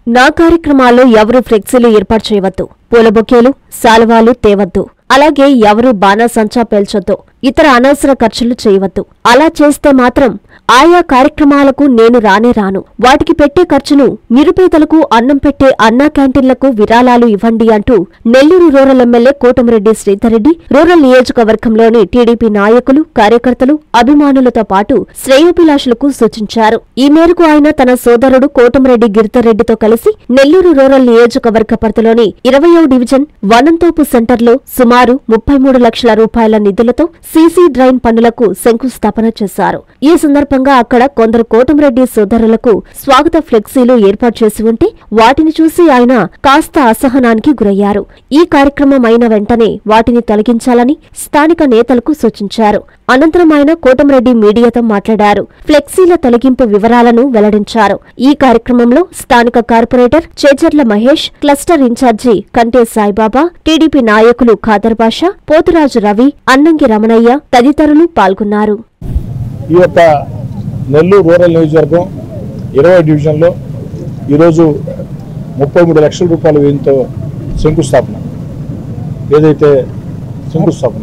నా కార్యక్రమాల్లో ఎవరు ఫ్లెక్సీలు ఏర్పాటు చేయవద్దు పూల బొకేలు శాలువాలు తేవద్దు అలాగే ఎవరు బాణాసంచా పేల్చొద్దు ఇతర అనవసర ఖర్చులు చేయవద్దు అలా చేస్తే మాత్రం ఆయా కార్యక్రమాలకు నేను రానే రాను వాటికి పెట్టే ఖర్చును నిరుపేదలకు అన్నం పెట్టే అన్నా క్యాంటీన్లకు విరాళాలు ఇవ్వండి అంటూ Nellore rural MLA Kotamreddy Sridhar Reddy rural నియోజకవర్గంలోని టీడీపీ నాయకులు కార్యకర్తలు అభిమానులతో పాటు శ్రేయోభిలాషులకు సూచించారు ఈ మేరకు ఆయన తన సోదరుడు కోటమిరెడ్డి గిరిధర్రెడ్డితో కలిసి నెల్లూరు రూరల్ నియోజకవర్గ పరిధిలోని ఇరవయో డివిజన్ వనంతోపు సెంటర్లో సుమారు ముప్పై మూడు లక్షల రూపాయల నిధులతో సీసీ డ్రైన్ పనులకు శంకుస్థాపన చేశారు ఈ సందర్భంగా అక్కడ కొందరు కోటమిరెడ్డి సోదరులకు స్వాగత ఫ్లెక్సీలు ఏర్పాటు చేసి ఉంటే వాటిని చూసి ఆయన కాస్త అసహనానికి గురయ్యారు ఈ కార్యక్రమం అయిన వెంటనే వాటిని తొలగించాలని స్థానిక నేతలకు సూచించారు అనంతరం ఆయన కోటమిరెడ్డి మీడియాతో మాట్లాడారు ఫ్లెక్సీల తొలగింపు వివరాలను వెల్లడించారు ఈ కార్యక్రమంలో స్థానిక corporator Chejarla Mahesh cluster incharge కంటే సాయిబాబా టీడీపీ నాయకులు ఖాదర్ బాషా పోతురాజు రవి అన్నంగి రమణయ్య తదితరులు పాల్గొన్నారు ఈ యొక్క నెల్లూరు రూరల్ నియోజకవర్గం ఇరవై డివిజన్లో ఈరోజు ముప్పై మూడు లక్షల రూపాయల వ్యయంతో శంకుస్థాపన ఏదైతే శంకుస్థాపన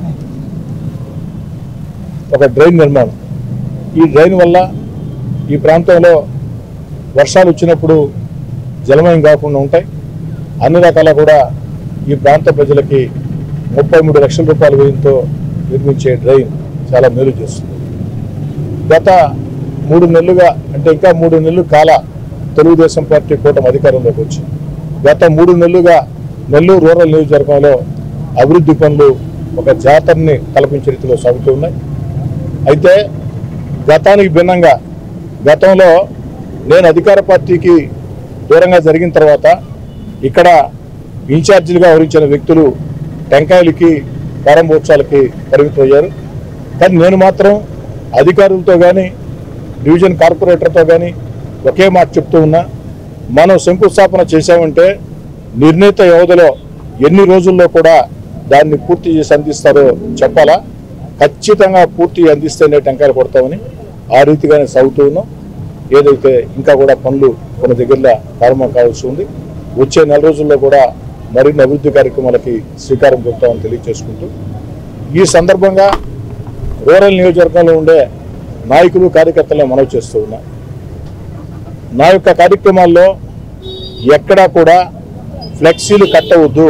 ఒక డ్రైన్ నిర్మాణం ఈ డ్రైన్ వల్ల ఈ ప్రాంతంలో వర్షాలు వచ్చినప్పుడు జలమయం కాకుండా ఉంటాయి అన్ని రకాల కూడా ఈ ప్రాంత ప్రజలకి ముప్పై మూడు లక్షల రూపాయల వ్యయంతో నిర్మించే డ్రైన్ చాలా మేలు చేస్తుంది గత మూడు నెలలుగా అంటే ఇంకా మూడు నెలలు కాల తెలుగుదేశం పార్టీ కూటమి అధికారంలోకి వచ్చి గత మూడు నెలలుగా నెల్లూరు రూరల్ నియోజకవర్గంలో అభివృద్ధి పనులు ఒక జాతరని కల్పించే రీతిలో సాగుతూ ఉన్నాయి అయితే గతానికి భిన్నంగా గతంలో నేను అధికార పార్టీకి దూరంగా జరిగిన తర్వాత ఇక్కడ ఇన్ఛార్జీలుగా వహించిన వ్యక్తులు టెంకాయలకి ప్రారంభోత్సవాలకి పరిమితం అయ్యారు కానీ నేను మాత్రం అధికారులతో కానీ డివిజన్ కార్పొరేటర్తో కానీ ఒకే మాట చెప్తూ ఉన్నా మనం శంకుస్థాపన చేశామంటే నిర్ణీత వ్యవధిలో ఎన్ని రోజుల్లో కూడా దాన్ని పూర్తి చేసి అందిస్తారో చెప్పాలా ఖచ్చితంగా పూర్తి అందిస్తేనే టెంకాయలు కొడతామని ఆ రీతిగానే సాగుతూ ఉన్నాం ఏదైతే ఇంకా కూడా పనులు కొన్ని దగ్గరలో ప్రారంభం కావాల్సి ఉంది వచ్చే నెల రోజుల్లో కూడా మరిన్ని అభివృద్ధి కార్యక్రమాలకి శ్రీకారం చుడతామని తెలియజేసుకుంటూ ఈ సందర్భంగా రూరల్ నియోజకవర్గంలో ఉండే నాయకులు కార్యకర్తలను మనవి చేస్తూ ఉన్నా నా యొక్క కార్యక్రమాల్లో ఎక్కడా కూడా ఫ్లెక్సీలు కట్టవద్దు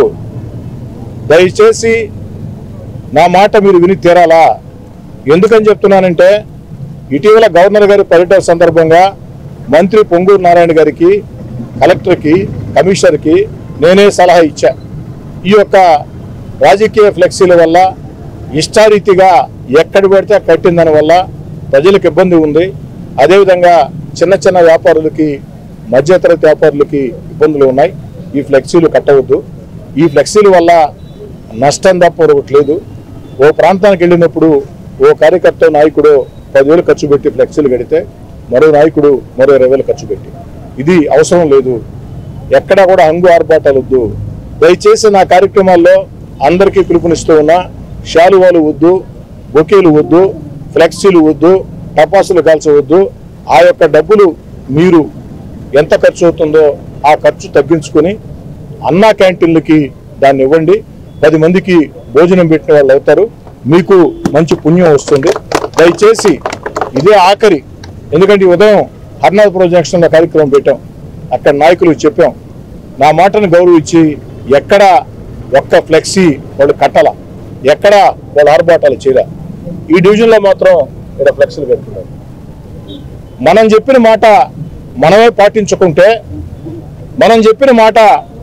దయచేసి నా మాట మీరు విని తీరాలా ఎందుకని చెప్తున్నానంటే ఇటీవల గవర్నర్ గారి పర్యటన సందర్భంగా మంత్రి పొంగూరు నారాయణ గారికి కలెక్టర్కి కమిషనర్కి నేనే సలహా ఇచ్చా ఈ యొక్క రాజకీయ ఫ్లెక్సీల వల్ల ఇష్టారీతిగా ఎక్కడ పెడితే అక్కడ కట్టిన దాని వల్ల ప్రజలకు ఇబ్బంది ఉంది అదేవిధంగా చిన్న చిన్న వ్యాపారులకి మధ్యతరగతి వ్యాపారులకి ఇబ్బందులు ఉన్నాయి ఈ ఫ్లెక్సీలు కట్టవద్దు ఈ ఫ్లెక్సీల వల్ల నష్టం తప్ప మరొకటి లేదు ఓ ప్రాంతానికి వెళ్ళినప్పుడు ఓ కార్యకర్త నాయకుడు పదివేలు ఖర్చు పెట్టి ఫ్లెక్సీలు కడితే మరో నాయకుడు మరో ఇరవై వేలు ఖర్చు పెట్టి ఇది అవసరం లేదు ఎక్కడా కూడా హంగు ఆర్భాటాలు వద్దు దయచేసి నా కార్యక్రమాల్లో అందరికీ పిలుపునిస్తూ ఉన్నా శాలువాలు వద్దు బొకేలు వద్దు ఫ్లెక్సీలు వద్దు టపాసులు కాల్చవద్దు ఆ యొక్క డబ్బులు మీరు ఎంత ఖర్చు అవుతుందో ఆ ఖర్చు తగ్గించుకొని అన్నా క్యాంటీన్లకి దాన్ని ఇవ్వండి పది మందికి భోజనం పెట్టిన వాళ్ళు అవుతారు మీకు మంచి పుణ్యం వస్తుంది దయచేసి ఇదే ఆఖరి ఎందుకంటే ఈ ఉదయం హర్నాథపురం జంక్షన్లో కార్యక్రమం పెట్టాం అక్కడ నాయకులకు చెప్పాం నా మాటను గౌరవించి ఎక్కడ ఒక్క ఫ్లెక్సీ వాళ్ళు కట్టాల ఎక్కడ వాళ్ళు ఆర్భాటాలు చేయలే ఈ డివిజన్లో మాత్రం ఇక్కడ ఫ్లెక్సీలు పెడుతున్నారు మనం చెప్పిన మాట మనమే పాటించుకుంటే మనం చెప్పిన మాట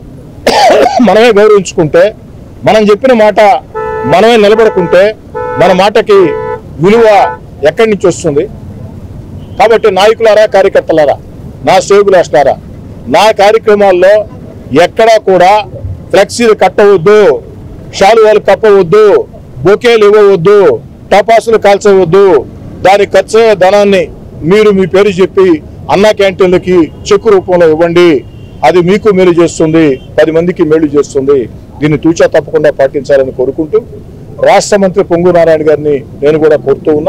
మనమే గౌరవించుకుంటే మనం చెప్పిన మాట మనమే నిలబడుకుంటే మన మాటకి విలువ ఎక్కడి నుంచి వస్తుంది కాబట్టి నాయకులారా కార్యకర్తలారా నా శ్రేగులాస్తారా నా కార్యక్రమాల్లో ఎక్కడా కూడా ఫ్లెక్సీలు కట్టవద్దు షాలువాలు కప్పవద్దు బొకేలు ఇవ్వవద్దు టపాసులు కాల్చవద్దు దాని ఖర్చు అయ్యే ధనాన్ని మీరు మీ పేరు చెప్పి అన్నా క్యాంటీన్లకి చెక్కు రూపంలో ఇవ్వండి అది మీకు మేలు చేస్తుంది పది మందికి మేలు చేస్తుంది దీన్ని తూచా తప్పకుండా పాటించాలని కోరుకుంటూ రాష్ట్ర మంత్రి పొంగు నారాయణ గారిని నేను కూడా కోరుతూ ఉన్నా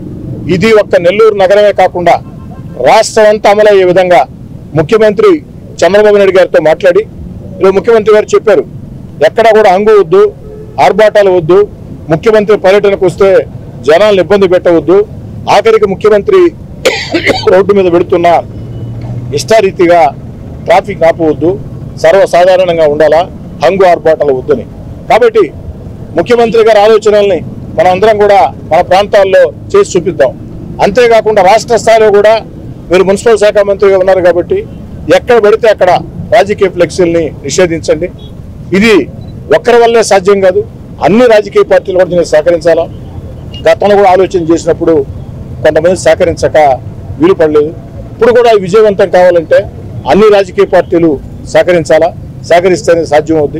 ఇది ఒక్క నెల్లూరు నగరమే కాకుండా రాష్ట్రం అంతా అమలయ్యే విధంగా ముఖ్యమంత్రి చంద్రబాబు నాయుడు గారితో మాట్లాడి ఈరోజు ముఖ్యమంత్రి గారు చెప్పారు ఎక్కడా కూడా అంగు వద్దు ఆర్భాటాలు వద్దు ముఖ్యమంత్రి పర్యటనకు వస్తే జనాలను ఇబ్బంది పెట్టవద్దు ఆఖరికి ముఖ్యమంత్రి రోడ్డు మీద పెడుతున్న ఇష్టారీతిగా ట్రాఫిక్ ఆపవద్దు సర్వసాధారణంగా ఉండాలా హంగు ఆర్భాటాలు వద్దని కాబట్టి ముఖ్యమంత్రి గారి ఆలోచనల్ని మనం అందరం కూడా మన ప్రాంతాల్లో చేసి చూపిద్దాం అంతేకాకుండా రాష్ట్ర స్థాయిలో కూడా మీరు మున్సిపల్ శాఖ మంత్రిగా ఉన్నారు కాబట్టి ఎక్కడ పడితే అక్కడ రాజకీయ ఫ్లెక్సీల్ని నిషేధించండి ఇది ఒక్కరి వల్లే సాధ్యం కాదు అన్ని రాజకీయ పార్టీలు కూడా దీనికి సహకరించాలా గతంలో కూడా ఆలోచన చేసినప్పుడు కొంతమంది సహకరించక వీలు పడలేదు ఇప్పుడు కూడా ఇది విజయవంతం కావాలంటే అన్ని రాజకీయ పార్టీలు సహకరించాలా సహకరిస్తేనే సాధ్యం అవుద్ది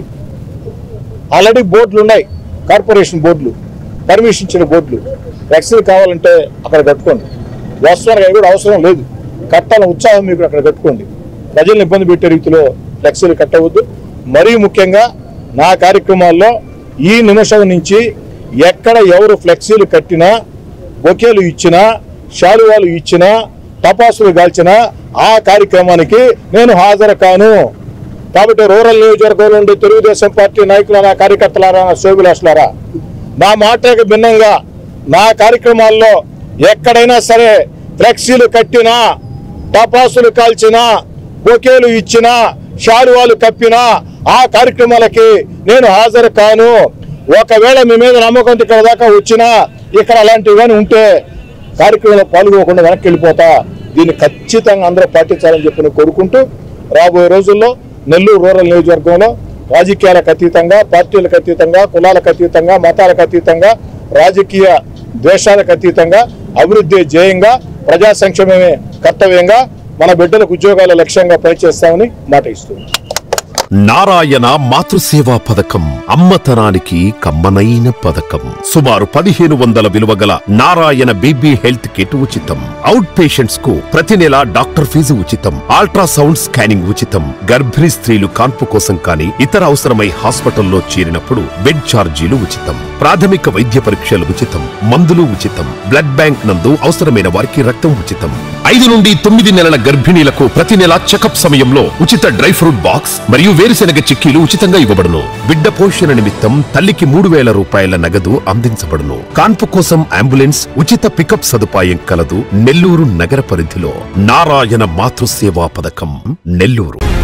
ఆల్రెడీ బోర్డులు ఉన్నాయి కార్పొరేషన్ బోర్డులు పర్మిషన్ ఇచ్చిన బోర్డులు వ్యాక్సిన్ కావాలంటే అక్కడ కట్టుకోండి వాస్తవానికి అవి కూడా అవసరం లేదు కట్టాలని ఉత్సాహం మీకు అక్కడ కట్టుకోండి ప్రజలను ఇబ్బంది పెట్టే రీతిలో ఫ్లెక్సీలు కట్టవద్దు మరీ ముఖ్యంగా నా కార్యక్రమాల్లో ఈ నిమిషం నుంచి ఎక్కడ ఎవరు ఫ్లెక్సీలు కట్టినా బొకేలు ఇచ్చినా శాలువాలు ఇచ్చినా టపాసులు కాల్చినా ఆ కార్యక్రమానికి నేను హాజరు కాను కాబట్టి రూరల్ నియోజకవర్గంలో ఉండే తెలుగుదేశం పార్టీ నాయకులారా కార్యకర్తలారా నా శోభిలాషులారా నా మాటకు భిన్నంగా నా కార్యక్రమాల్లో ఎక్కడైనా సరే ఫ్లెక్సీలు కట్టినా టపాసులు కాల్చినా బొకేలు ఇచ్చినా శాలువాలు కప్పినా ఆ కార్యక్రమాలకి నేను హాజరు కాను ఒకవేళ మీ మీద నమ్మకం ఇక్కడ దాకా వచ్చినా ఇక్కడ అలాంటివి కానీ ఉంటే కార్యక్రమంలో పాల్గొనకుండా వెనక్కి వెళ్ళిపోతా దీన్ని ఖచ్చితంగా అందరూ పాటించాలని చెప్పి నేను కోరుకుంటూ రాబోయే రోజుల్లో నెల్లూరు రూరల్ నియోజకవర్గంలో రాజకీయాలకు అతీతంగా పార్టీలకు అతీతంగా కులాలకు అతీతంగా మతాలకు అతీతంగా రాజకీయ ద్వేషాలకు అతీతంగా అభివృద్ధి ధ్యేయంగా ప్రజా సంక్షేమమే కర్తవ్యంగా మన బిడ్డలకు ఉద్యోగాల లక్ష్యంగా పనిచేస్తామని మాట ఇస్తున్నాను నారాయణ మాతృసేవా పథకం అమ్మతనానికి కమ్మనైన పథకం సుమారు పదిహేను వందల విలువ గల నారాయణ బీబీ హెల్త్ కిట్ ఉచితం అవుట్ పేషెంట్స్ కు ప్రతి నెల డాక్టర్ ఫీజు ఉచితం అల్ట్రాసౌండ్ స్కానింగ్ ఉచితం గర్భిణీ స్త్రీలు కాన్పు కోసం కానీ ఇతర అవసరమై హాస్పిటల్లో చేరినప్పుడు బెడ్ ఛార్జీలు ఉచితం ప్రాథమిక వైద్య పరీక్షలు ఉచితం మందులు ఉచితం బ్లడ్ బ్యాంక్ నందు అవసరమైన వారికి రక్తం ఉచితం ఐదు నుండి తొమ్మిది నెలల గర్భిణీలకు ప్రతి నెల చెకప్ సమయంలో ఉచిత డ్రై ఫ్రూట్ బాక్స్ మరియు వేరుశెనగ చిక్కీలు ఉచితంగా ఇవ్వబడును బిడ్డ పోషణ నిమిత్తం తల్లికి మూడు వేల రూపాయల నగదు అందించబడును కాన్పు కోసం అంబులెన్స్ ఉచిత పికప్ సదుపాయం కలదు నెల్లూరు నగర పరిధిలో నారాయణ మాతృసేవా పథకం నెల్లూరు